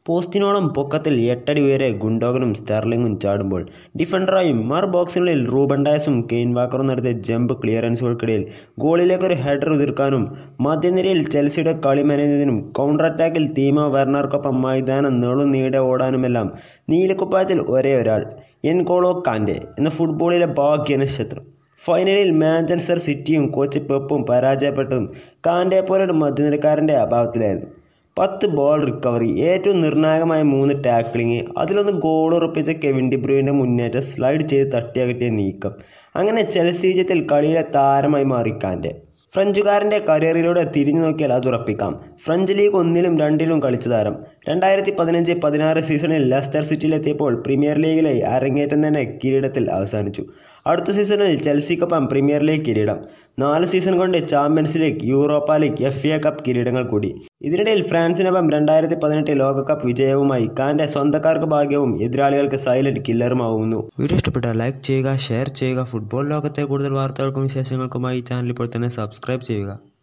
പോസ്റ്റിനോളം പൊക്കത്തിൽ എട്ടടി ഉയരെ ഗുണ്ടോഗനും സ്റ്റെർലിംഗും ചാടുമ്പോൾ ഡിഫൻഡറായും മർ ബോക്സിനുള്ളിൽ Reuben ഡയസും cane വാക്കറും നടത്തിയ jump ക്ലിയറൻസുകൾക്കിടയിൽ ഗോളിലേക്കൊരു header ഉതിർക്കാനും മധ്യനിരയിൽ ചെൽസിയുടെ കളി മെനയുന്നതിനും കൗണ്ടർ അറ്റാക്കിൽ തീമോ വെർണർക്കൊപ്പം മൈതാനം നീളും നീടെ ഓടാനുമെല്ലാം നീലക്കുപ്പായത്തിൽ ഒരേ ഒരാൾ എൻകോളോ കാൻഡെ എന്ന ഫുട്ബോളിലെ ഭാഗ്യ നക്ഷത്രം ഫൈനലിൽ മാഞ്ചസ്റ്റർ സിറ്റിയും കോച്ച് പെപ്പും പരാജയപ്പെട്ടതും കാൻഡെ പോലൊരു മധ്യനിരക്കാരൻ്റെ അഭാവത്തിലായിരുന്നു പത്ത് ബോൾ റിക്കവറി ഏറ്റവും നിർണായകമായ മൂന്ന് ടാക്ലിങ് അതിലൊന്ന് ഗോൾ ഉറപ്പിച്ച കെവിൻ ഡിബ്രൂവിൻ്റെ മുന്നേറ്റം സ്ലൈഡ് ചെയ്ത് തട്ടിയകറ്റിയ നീക്കം അങ്ങനെ ചെൽസി വിജയത്തിൽ കളിയിലെ താരമായി മാറി കാൻ്റെ ഫ്രഞ്ചുകാരൻ്റെ കരിയറിലൂടെ തിരിഞ്ഞു നോക്കിയാൽ അത് ഉറപ്പിക്കാം ഫ്രഞ്ച് ലീഗ് ഒന്നിലും രണ്ടിലും കളിച്ച താരം രണ്ടായിരത്തി പതിനഞ്ച് പതിനാറ് സീസണിൽ ലെസ്റ്റർ സിറ്റിയിലെത്തിയപ്പോൾ പ്രീമിയർ ലീഗിലെ അരങ്ങേറ്റം തന്നെ കിരീടത്തിൽ അവസാനിച്ചു അടുത്ത സീസണിൽ ചെൽസിക്കൊപ്പം പ്രീമിയർ ലീഗ് കിരീടം നാല് സീസൺ കൊണ്ട് champions league Europa league F A cup കിരീടങ്ങൾ കൂടി ഇതിനിടയിൽ ഫ്രാൻസിനൊപ്പം രണ്ടായിരത്തി പതിനെട്ട് ലോകകപ്പ് വിജയവുമായി കാൻ്റെ സ്വന്തക്കാർക്ക് ഭാഗ്യവും എതിരാളികൾക്ക് സൈലന്റ് കില്ലറുമാവുന്നു വീഡിയോ ഇഷ്ടപ്പെട്ടാൽ ലൈക്ക് ചെയ്യുക ഷെയർ ചെയ്യുക ഫുട്ബോൾ ലോകത്തെ കൂടുതൽ വാർത്തകൾക്കും വിശേഷങ്ങൾക്കുമായി ചാനൽ ഇപ്പോൾ തന്നെ സബ്സ്ക്രൈബ് ചെയ്യുക